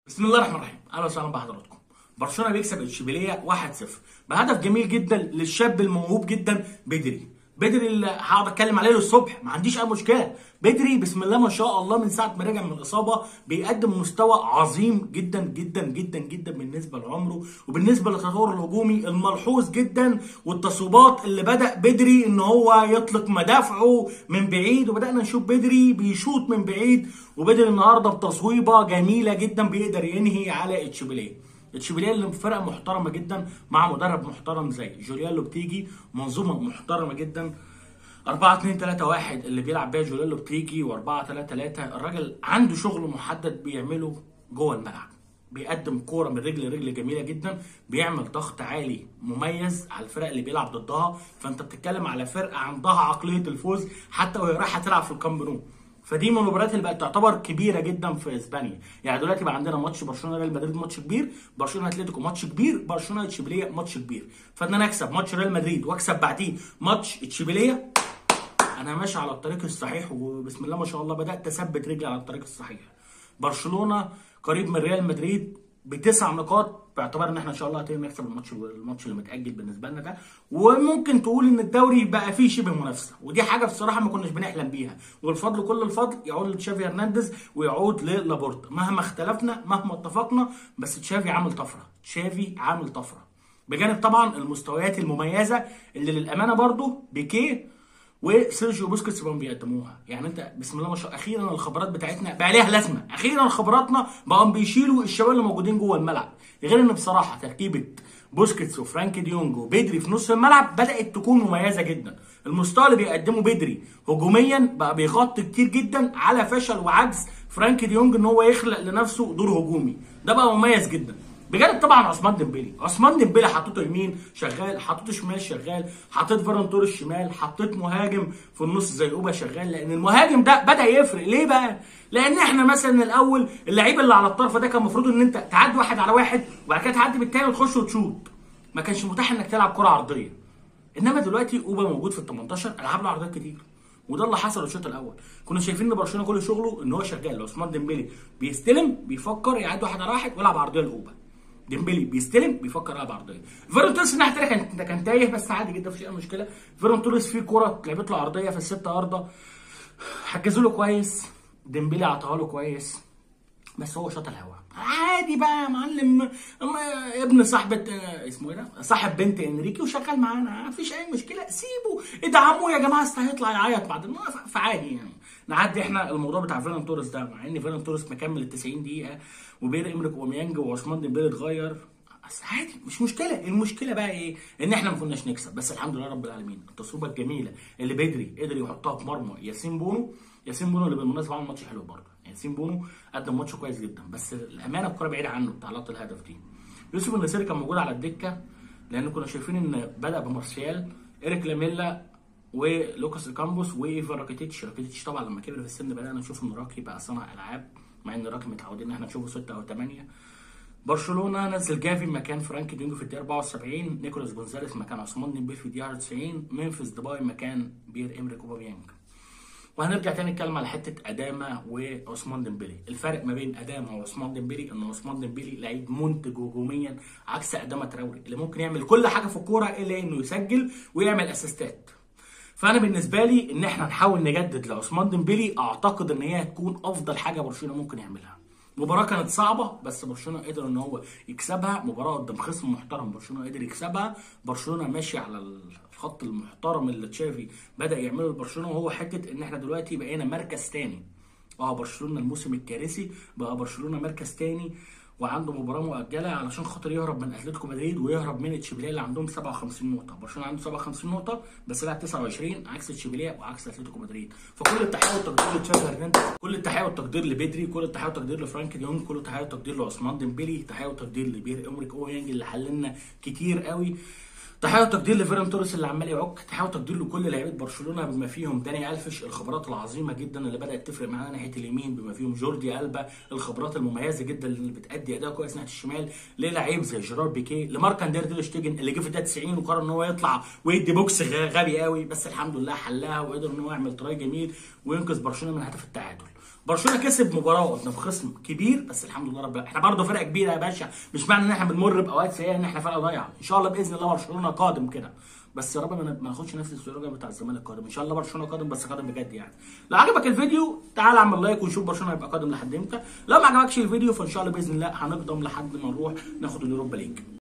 بسم الله الرحمن الرحيم اهلا وسهلا بحضراتكم برشلونه بيكسب اشبيليه 1-0 بهدف جميل جدا للشاب الموهوب جدا بدري بدري اللي هقعد اتكلم عليه للصبح ما عنديش اي مشكله بدري بسم الله ما شاء الله من ساعه ما رجع من الاصابه بيقدم مستوى عظيم جدا جدا جدا جدا بالنسبه لعمره وبالنسبه للتطور الهجومي الملحوظ جدا والتصويبات اللي بدا بدري ان هو يطلق مدافعه من بعيد وبدانا نشوف بدري بيشوط من بعيد وبدري النهارده بتصويبه جميله جدا بيقدر ينهي على اتشيبيليه اتشيبيليه اللي فرقه محترمه جدا مع مدرب محترم زي جوليان لوبتيجي منظومه محترمه جدا 4 2 3 1 اللي بيلعب بيها جوليان لوبتيجي و4 3 3 الراجل عنده شغل محدد بيعمله جوه الملعب بيقدم كوره من رجل لرجل جميله جدا بيعمل ضغط عالي مميز على الفرق اللي بيلعب ضدها فانت بتتكلم على فرقه عندها عقليه الفوز حتى وهي رايحه تلعب في الكامب نو فدي من المباريات اللي بقت تعتبر كبيره جدا في اسبانيا يعني دلوقتي بقى عندنا ماتش برشلونه ريال مدريد ماتش كبير برشلونه اتلتيكو ماتش كبير برشلونه اتشيبيليه ماتش كبير فان انا اكسب ماتش ريال مدريد واكسب بعديه ماتش اتشيبيليه انا ماشي على الطريق الصحيح وبسم الله ما شاء الله بدات اثبت رجلي على الطريق الصحيح برشلونه قريب من ريال مدريد بتسع نقاط باعتبار ان احنا ان شاء الله هتقدر نكسب الماتش الماتش اللي متاجل بالنسبه لنا ده وممكن تقول ان الدوري بقى فيه شبه منافسه ودي حاجه بصراحه ما كناش بنحلم بيها والفضل كل الفضل يعود لتشافي هرنانديز ويعود للابورتا مهما اختلفنا مهما اتفقنا بس تشافي عامل طفره تشافي عامل طفره بجانب طبعا المستويات المميزه اللي للامانه برضو بيكيه وسيرجيو بوسكيتس بقوا بيقدموها يعني انت بسم الله ما شاء الله اخيرا الخبرات بتاعتنا بقى ليها لازمه اخيرا خبراتنا بقوا بيشيلوا الشباب اللي موجودين جوه الملعب غير ان بصراحه تركيبه بوسكيتس وفرانك ديونج وبيدري في نص الملعب بدات تكون مميزه جدا المستوى اللي بيقدمه بدري هجوميا بقى بيغطي كتير جدا على فشل وعجز فرانك ديونج ان هو يخلق لنفسه دور هجومي ده بقى مميز جدا بجانب طبعا عثمان ديمبلي عثمان ديمبلي حطيته يمين شغال حطيته شمال شغال حطيت فيران توريس شمال حطيت مهاجم في النص زي اوبا شغال لان المهاجم ده بدا يفرق ليه بقى لان احنا مثلا الاول اللعيب اللي على الطرف ده كان المفروض ان انت تعدي واحد على واحد وبعد كده تعدي بالتاني وتخش وتشوط ما كانش متاح انك تلعب كره عرضيه انما دلوقتي اوبا موجود في ال 18 العاب له عرضيات كتير وده اللي حصل الشوط الاول كنا شايفين ان برشلونه كل شغله ان هو شغال عثمان ديمبلي بيستلم بيفكر يعدي واحد على واحد ويلعب عرضيه لاوبا ديمبلي بيستلم بيفكر يلعب عرضيه فيرون توريس الناحيه الثانيه كان كان تايه بس عادي جدا مفيش اي مشكله فيرون توريس في كوره لعبت له عرضيه في الستة ارضه حجزوا له كويس ديمبلي عطاها له كويس بس هو شاط الهوا عادي بقى يا معلم ابن صاحبة اسمه ايه ده؟ صاحب بنت انريكي وشغال معانا مفيش اي مشكله سيبه ادعموه يا جماعه اصل هيطلع يعيط بعد فعادي يعني نعدي احنا الموضوع بتاع فيران توريس ده مع ان فيران توريس مكمل ال 90 دقيقه وبين امريك اوميانج وعثمان ديمبلي اتغير بس عادي مش مشكله المشكله بقى ايه ان احنا ما كناش نكسب بس الحمد لله رب العالمين التصويبه الجميله اللي بدري قدر يحطها في مرمى ياسين بونو ياسين بونو اللي بالمناسبه عمل ماتش حلو برضه ياسين بونو قدم ماتش كويس جدا بس الامانه الكوره بعيده عنه بتاع لقطه الهدف دي يوسف النصيري كان موجود على الدكه لان كنا شايفين ان بدا بمارسيال ايريك لاميلا ولوكاس كامبوس وايفا راكيتيتش راكيتيتش طبعا لما كبر في السن بدانا نشوف ان راكي بقى صانع العاب مع ان راكي متعودين ان احنا نشوفه 6 او 8 برشلونه نزل جافي مكان فرانك ديونج في الدقيقه 74 نيكولاس جونزاليس مكان عثمان ديمبلي في الدقيقه 90 ممفيس ديباي مكان بير امريك اوباميانج وهنرجع تاني نتكلم على حته اداما وعثمان ديمبلي الفرق ما بين اداما وعثمان ديمبلي ان عثمان ديمبلي لعيب منتج هجوميا عكس اداما تراوري اللي ممكن يعمل كل حاجه في الكوره الا انه يسجل ويعمل اسيستات فانا بالنسبه لي ان احنا نحاول نجدد لعثمان ديمبلي اعتقد ان هي هتكون افضل حاجه برشلونه ممكن يعملها مباراة كانت صعبة بس برشلونة قدر ان هو يكسبها مباراة قدام خصم محترم برشلونة قدر يكسبها برشلونة ماشي على الخط المحترم اللي تشافي بدأ يعمله لبرشلونة وهو حتة ان احنا دلوقتي بقينا مركز تاني اه برشلونة الموسم الكارثي بقى برشلونة مركز تاني وعنده مباراه مؤجله علشان خاطر يهرب من اتلتيكو مدريد ويهرب من اتشيبيليه اللي عندهم 57 نقطه برشلونه عنده 57 نقطه بس لعب 29 عكس اتشيبيليه وعكس اتلتيكو مدريد فكل التحيه والتقدير لتشافي هرنانديز كل التحيه والتقدير لبدري كل التحيه والتقدير لفرانك ديونج كل التحيه والتقدير لعثمان ديمبلي تحيه والتقدير لبير امريك اويانج اللي حللنا كتير قوي تحيه وتقدير لفيران توريس اللي عمال يعك تحيه وتقدير لكل لعيبه برشلونه بما فيهم داني الفش الخبرات العظيمه جدا اللي بدات تفرق معانا ناحيه اليمين بما فيهم جوردي البا الخبرات المميزه جدا اللي بتادي اداء كويس ناحيه الشمال للعيب زي جيرار بيكيه لمارك اندير دير شتيجن اللي جه في الدقيقه 90 وقرر ان هو يطلع ويدي بوكس غبي قوي بس الحمد لله حلها وقدر ان هو يعمل تراي جميل وينقذ برشلونه من هدف التعادل برشلونه كسب مباراه قدام خصم كبير بس الحمد لله رب احنا برضه فرقه كبيره يا باشا مش معنى ان احنا بنمر باوقات سيئه ان احنا فرقه ضايعه ان شاء الله باذن الله برشلونه قادم كده بس يا رب ما ما ناخدش نفس السلوك بتاع الزمالك قادم ان شاء الله برشلونه قادم بس قادم بجد يعني لو عجبك الفيديو تعال اعمل لايك ونشوف برشلونه هيبقى قادم لحد امتى لو ما عجبكش الفيديو فان شاء الله باذن الله هنقدم لحد ما نروح ناخد اليوروبا ليج